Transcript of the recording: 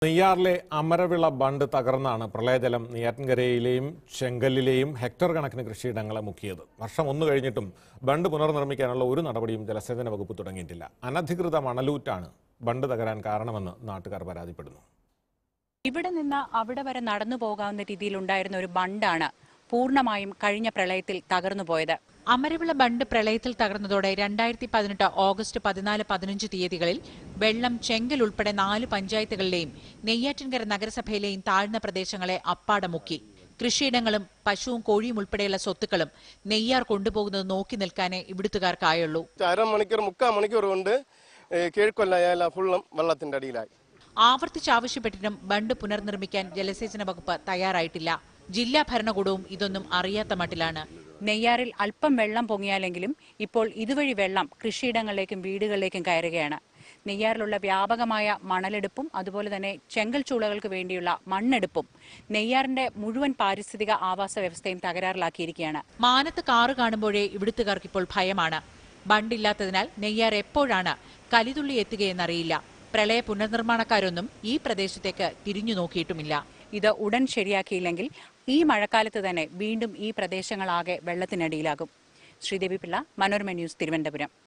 നെയ്യാറിലെ അമരവിള ബണ്ട് തകർന്നാണ് പ്രളയജലം നെയ്യാറ്റിൻകരയിലെയും ചെങ്കല്ലിലെയും ഹെക്ടർ കണക്കിന് കൃഷിയിടങ്ങളെ മുക്കിയത് വർഷം ഒന്ന് കഴിഞ്ഞിട്ടും ബണ്ട് പുനർനിർമ്മിക്കാനുള്ള ഒരു നടപടിയും ജലസേചന വകുപ്പ് തുടങ്ങിയിട്ടില്ല അനധികൃത മണലൂറ്റാണ് ബണ്ട് തകരാൻ കാരണമെന്ന് നാട്ടുകാർ പരാതിപ്പെടുന്നു ഇവിടെ നിന്ന് അവിടെ വരെ നടന്നു പോകാവുന്ന രീതിയിലുണ്ടായിരുന്ന ഒരു ബണ്ടാണ് പൂർണ്ണമായും കഴിഞ്ഞ പ്രളയത്തിൽ തകർന്നു പോയത് അമരവിള ബണ്ട് പ്രളയത്തിൽ തകർന്നതോടെ രണ്ടായിരത്തി പതിനെട്ട് ഓഗസ്റ്റ് പതിനാല് പതിനഞ്ച് തീയതികളിൽ വെള്ളം ചെങ്കൽ ഉൾപ്പെടെ നാല് പഞ്ചായത്തുകളിലെയും നെയ്യാറ്റിൻകര നഗരസഭയിലെയും താഴ്ന്ന പ്രദേശങ്ങളെ അപ്പാടെ മുക്കി കൃഷിയിടങ്ങളും പശുവും കോഴിയും ഉൾപ്പെടെയുള്ള സ്വത്തുക്കളും നെയ്യാർ കൊണ്ടുപോകുന്നത് നോക്കി നിൽക്കാനേ ഇവിടുത്തുകാർക്കായുള്ളൂ അരമണിക്കൂർ മുക്കാൽ മണിക്കൂർ കൊണ്ട് കീഴ്ക്കൊല്ലായാൽ ഫുള്ളും വെള്ളത്തിന്റെ അടിയിലായി ആവർത്തിച്ചാവശ്യപ്പെട്ടിട്ടും ബണ്ട് പുനർനിർമ്മിക്കാൻ ജലസേചന വകുപ്പ് തയ്യാറായിട്ടില്ല ജില്ലാ ഭരണകൂടവും ഇതൊന്നും അറിയാത്ത മട്ടിലാണ് നെയ്യാറിൽ അല്പം വെള്ളം പൊങ്ങിയാലെങ്കിലും ഇപ്പോൾ ഇതുവഴി വെള്ളം കൃഷിയിടങ്ങളിലേക്കും വീടുകളിലേക്കും കയറുകയാണ് നെയ്യാറിലുള്ള വ്യാപകമായ മണലെടുപ്പും അതുപോലെ തന്നെ ചെങ്കൽ ചൂളകൾക്ക് വേണ്ടിയുള്ള മണ്ണെടുപ്പും നെയ്യാറിന്റെ മുഴുവൻ പാരിസ്ഥിതിക ആവാസ വ്യവസ്ഥയും തകരാറിലാക്കിയിരിക്കുകയാണ് മാനത്ത് കാറ് കാണുമ്പോഴേ ഇവിടുത്തുകാർക്ക് ഇപ്പോൾ ഭയമാണ് ബണ്ടില്ലാത്തതിനാൽ നെയ്യാർ എപ്പോഴാണ് കലിതുള്ളി എത്തുകയെന്നറിയില്ല പ്രളയ പുനർനിർമ്മാണക്കാരൊന്നും ഈ പ്രദേശത്തേക്ക് തിരിഞ്ഞു നോക്കിയിട്ടുമില്ല ഇത് ഉടൻ ശരിയാക്കിയില്ലെങ്കിൽ ഈ മഴക്കാലത്ത് തന്നെ വീണ്ടും ഈ പ്രദേശങ്ങളാകെ വെള്ളത്തിനടിയിലാകും ശ്രീദേവി പിള്ള മനോരമ ന്യൂസ് തിരുവനന്തപുരം